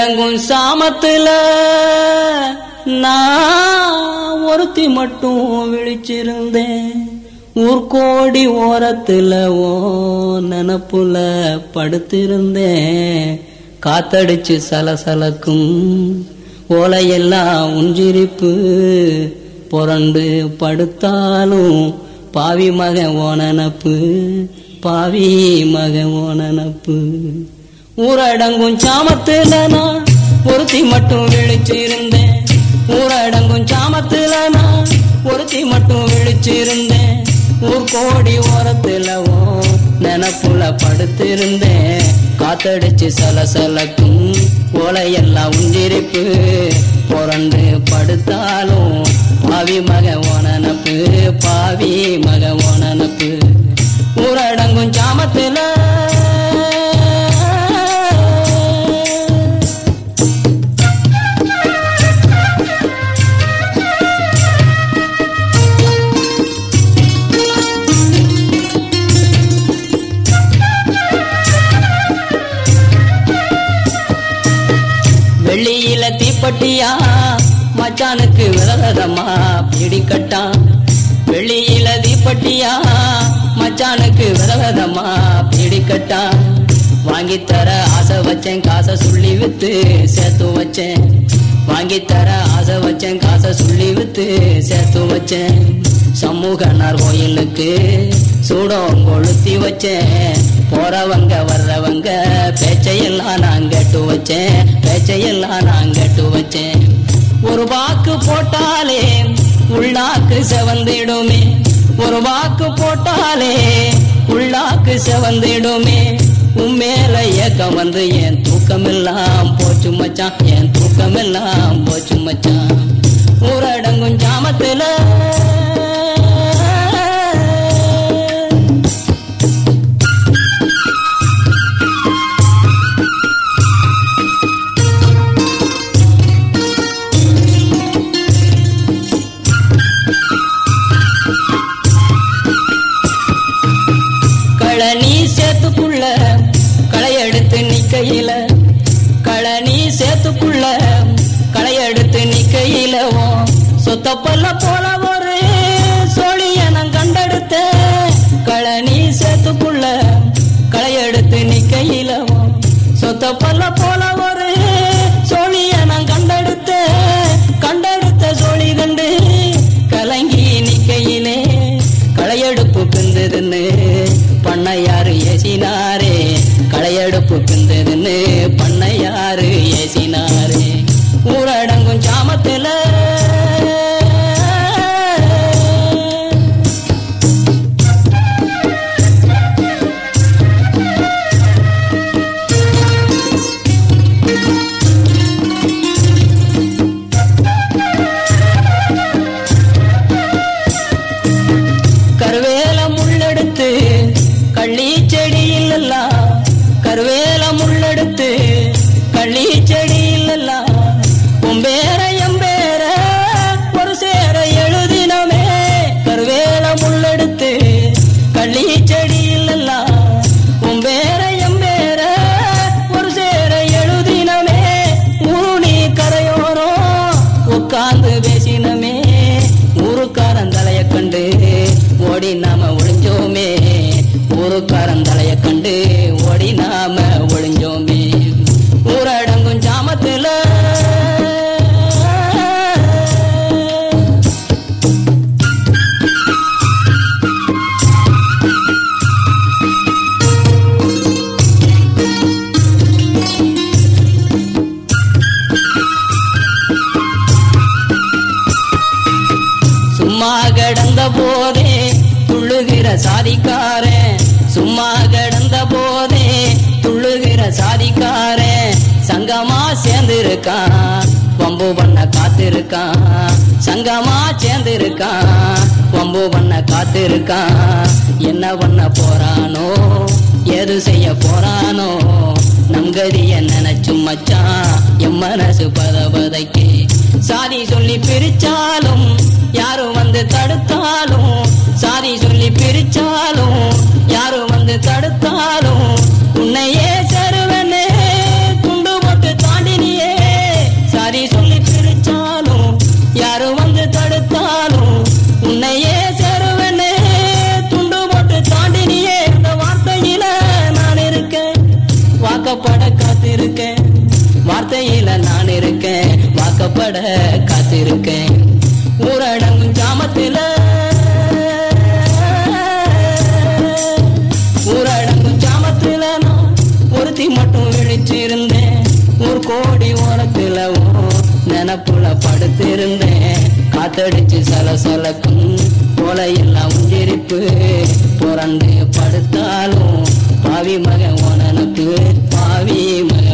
ஊரடங்கும் சாமத்துல நான் ஒருத்தி மட்டும் விழிச்சிருந்தேன் ஊர்கோடி ஓரத்துல ஓ நினப்புல படுத்திருந்தேன் காத்தடிச்சு சலசலக்கும் ஓலையெல்லாம் உஞ்சிரிப்பு புரண்டு படுத்தாலும் பாவி மகன் ஓனனப்பு பாவி மகன் ஓனனப்பு ஊரடங்கும் சாமத்துல நான் ஒருத்தி மட்டும் விழிச்சிருந்தேன் ஊரடங்கும் சாமத்துல நான் ஒருத்தி மட்டும் விழிச்சிருந்தேன் ஊர் கோடி ஓரத்துலவோ நினப்புல படுத்திருந்தேன் காத்தடிச்சு சலசலக்கும் ஓலையெல்லாம் உஞ்சிரிப்பு புரண்டு படுத்தாலும் பாவி மக ஓனனப்பு பாவி மக ஓனனப்பு ஊரடங்கும் சாமத்துல வெள்ளியில தீப்பட்டியா மச்சானுக்கு விரதமா பிடிக்கட்டான் வெள்ளியில தீப்பட்டியா மச்சானுக்கு விரதமா பிடிக்கட்டான் வாங்கி தர ஆசை வச்சேன் காசை சொல்லி வித்து சேர்த்து வச்சேன் வாங்கி தர ஆசை வச்சேன் காசை சொல்லி வித்து சேர்த்து வச்சேன் சமூகனார் கோயிலுக்கு சூடம் கொளுத்தி வச்சேன் போறவங்க வர்றவங்க பேச்சையெல்லாம் நான் கேட்டு வச்சேன் பேச்சையெல்லாம் நான் கேட்டு வச்சேன் ஒரு வாக்கு போட்டாலே உள்ளாக்கு செவந்திடுமே ஒரு வாக்கு போட்டாலே உள்ளாக்கு செவந்திடுமே உம்மேல ஏக்கம் வந்து என் தூக்கமெல்லாம் போச்சு மச்சான் என் தூக்கமெல்லாம் போச்சு மச்சான் ஊரடங்கும் ஜாமத்துல களனி சேத்துக்குள்ள களையெடுத்து நிக்கையில களனி சேத்துக்குள்ள களையெடுத்து நிக்கையில ஓ சொத்த பல்ல போல ஒரு சோழிய நான் கண்டெடுத்த களனி சேத்துக்குள்ள களையெடுத்து நிக்கையில ஓ சொத்த பல்ல போல ஒரு சோழிய நான் கண்டெடுத்த கண்டெடுத்த சோழி கண்டு கலங்கி நிக்கையிலே களையெடுப்பு பிந்ததுன்னு பண்ணையாரு ஏசினாரே களையெடுப்பு பிந்ததுன்னு பண்ணையாரு ஏசினாரே ஊரடங்கும் ஜாமத்துல கருவேல முள்ளெடுத்து கள்ளி செடியில் எல்லாம் கருவேல முள்ளெடுத்து கள்ளி செடியில் எல்லாம் உம்பேர எம்பேர ஒரு சேர எழுதினமே கருவேல முள்ளெடுத்து கள்ளி செடியில் எல்லாம் உம்பேர எம்பேர ஒரு சேர எழுதினமே ஊருணி கரையோரம் உட்கார்ந்து பேசினமே ஊருக்காரன் தலைய கண்டு ஓடி நாம ஒளிஞ்சோமே ஊருக்காரன் தலைய கண்டு ஓடி நாம ஒளிஞ்சோமே ஊரடங்கும் ஜாமத்துல சும்மா கடந்த போதே துள்ளுகிற சாதிக்காரன் சும்மா கடந்த போதே துள்ளுகிற சாதிக்காரன் சங்கமா சேர்ந்திருக்கான் வம்பு பண்ண காத்திருக்கான் சங்கமா சேர்ந்திருக்கான் வம்பு பண்ண காத்திருக்கான் என்ன பண்ண போறானோ எது செய்ய போறானோ நம்கதிய நினைச்சு மச்சான் என் மனசு பத பதைக்கு சாதி சொல்லி பிரிச்சாலும் யாரும் வந்து தடுத்தாலும் சாதி சொல்லி பிரிச்சாலும் யாரும் வந்து தடுத்தாலும் உன்னையே சருவனே குண்டு போட்டு தாண்டினியே பட காத்திருக்கேன் ஊரடங்கும் ஜாமத்தில ஊரடங்கும் ஜாமத்தில நான் ஒருத்தி மட்டும் விழிச்சிருந்தேன் ஒரு கோடி ஓரத்துல நினப்புல படுத்திருந்தேன் காத்தடிச்சு சலசலக்கும் போல எல்லாம் உஞ்சிரிப்பு புரண்டு படுத்தாலும் பாவி மகன் உனக்கு பாவி மகன்